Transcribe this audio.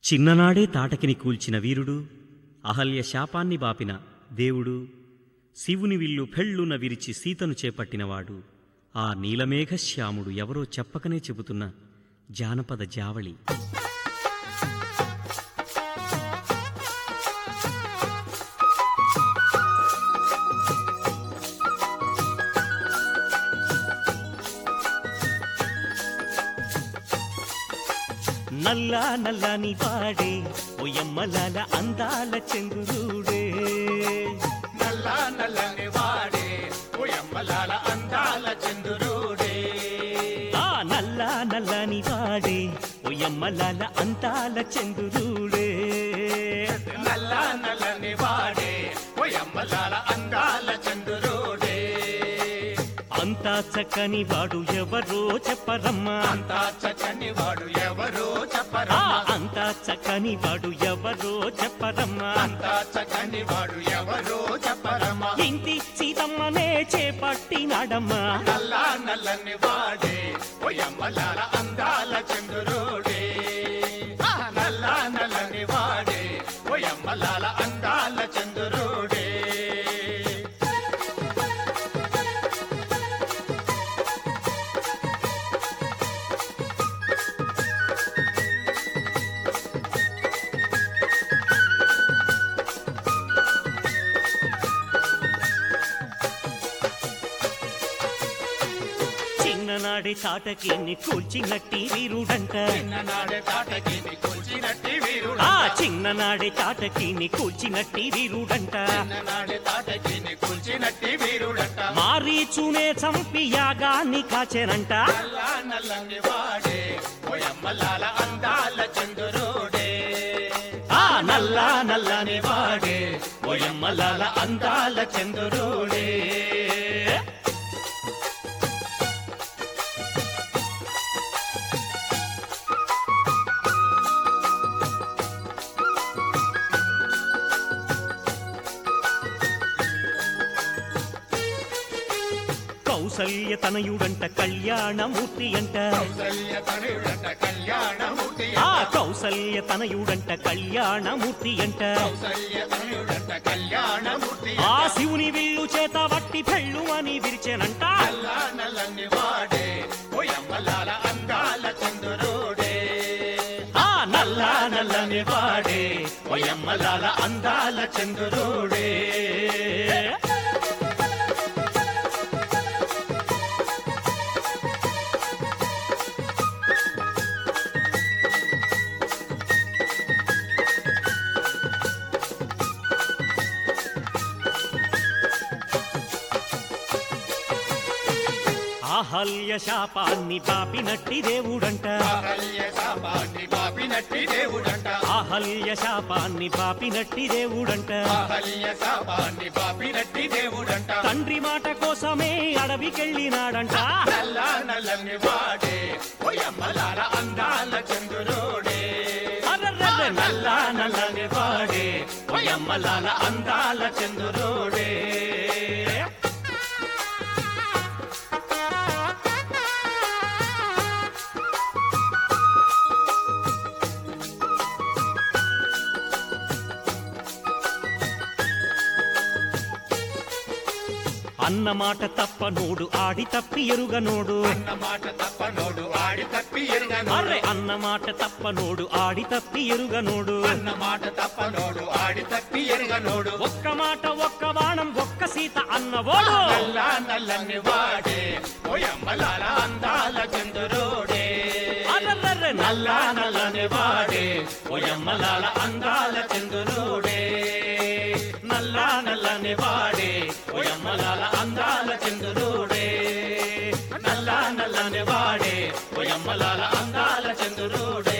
చిన్ననాడే తాటకిని కూల్చిన వీరుడు అహల్య శాపాన్ని బాపిన దేవుడు శివుని విల్లు ఫెళ్ళున విరిచి సీతను చేపట్టినవాడు ఆ నీలమేఘశ్యాముడు ఎవరో చెప్పకనే చెబుతున్న జానపద జావళి నల్లా నల్లని పాడే ఒయమ్మలాల అందాల చంద్రుడే నల్ల నల్లని వాడే ఉయమ్మలాల అందాల చంద్రుడే ఆ నల్లా నల్లని పాడే ఒయమ్మలాల అందాల చంద్రుడే నల్ల నల్లని వాడే ఉయమ్మలాల అందాల చంద్రుడే అంతా చక్కని వాడు ఎవరో చెప్పరమ్మా అంతా చక్కని వాడు ఎవరో ఆ చెప్పరా అంతా చక్కని వాడు ఎవరో చెప్పరమ్మా అంతా చక్కని వాడు ఎవరో చెప్పరమా ఇంటి సీతమ్మనే చేపట్టినాడమ్మా నల్ల నల్లని వాడే ఉయమ్మలాల అందాల చంద్రుడే నల్ల నల్లని వాడే ఉయమ్మలాల అందాల చంద్రుడే చిన్ననాడి తాటకి కూల్చినట్టి వీరుడంట చిన్ననాడే తాటకిని కూల్చినట్టి వీరుడు ఆ చిన్ననాడి తాటకి కూల్చినట్టి వీరుడంట చిన్ననాడే తాటకిని కూల్చినట్టి వీరుడట మారీచునే చంపి యాగాన్ని కాచెనంట నల్ల నల్లని వాడే ఓయమ్మలాల అందాల చంద్రుడే ఆ నల్ల నల్లని వాడే ఓయమ్మలాల అందాల చంద్రుడే కౌసల్య తనయుడంట కళ్యాణమూర్తి అంట కౌసల్య తనుడట కళ్యాణమూర్తి ఆ కౌసల్య తనయుడంట కళ్యాణమూర్తి అంట కౌసల్య తనుడట కళ్యాణమూర్తి ఆ శివుని విల్లు చేత వట్టి పెళ్ళు అని విరిచెనంట నల్ల నల్లని వాడే ఓయమ్మలాల అందాల చంద్రుడే ఆ నల్ల నల్లని వాడే ఓయమ్మలాల అందాల చంద్రుడే ఆహల్య శాపాన్ని పాపినట్టి దేవుడంట అహల్య శాపాన్ని పాపినట్టి దేవుడంట ఆహల్య శాపాన్ని పాపినట్టి దేవుడంట అహల్య శాపాన్ని పాపినట్టి దేవుడంట తండ్రి మాట కోసమే అడవికెళ్ళినాడంట నల్ల నల్లని వాడే ఓయమ్మలాల అందాల చంద్రుడే అర్రర్రర్ర నల్ల నల్లని వాడే ఓయమ్మలాల అందాల చంద్రుడే అన్న మాట తప్పనోడు ఆడి తప్పి ఎరుగనోడు అన్న మాట తప్పనోడు ఆడి తప్పి ఎరుగను అర్రె అన్న మాట తప్పనోడు ఆడి తప్పి ఎరుగనోడు అన్న మాట తప్పనోడు ఆడి తప్పి ఎరుగనోడు ఒక్క మాట ఒక్క బాణం ఒక్క సీత అన్నవాడు నల్ల నల్లని వాడే ఓయమ్మలాల అందాల చంద్రుడే అర్రర్రర్ర నల్ల నల్లని వాడే ఓయమ్మలాల అందాల చంద్రుడే నల్ల నల్లని వాడే ఓయమ్మలాల అందాల చంద్రుడే నల్ల నల్లని వాడే ఓయమ్మలాల అందాల చంద్రుడే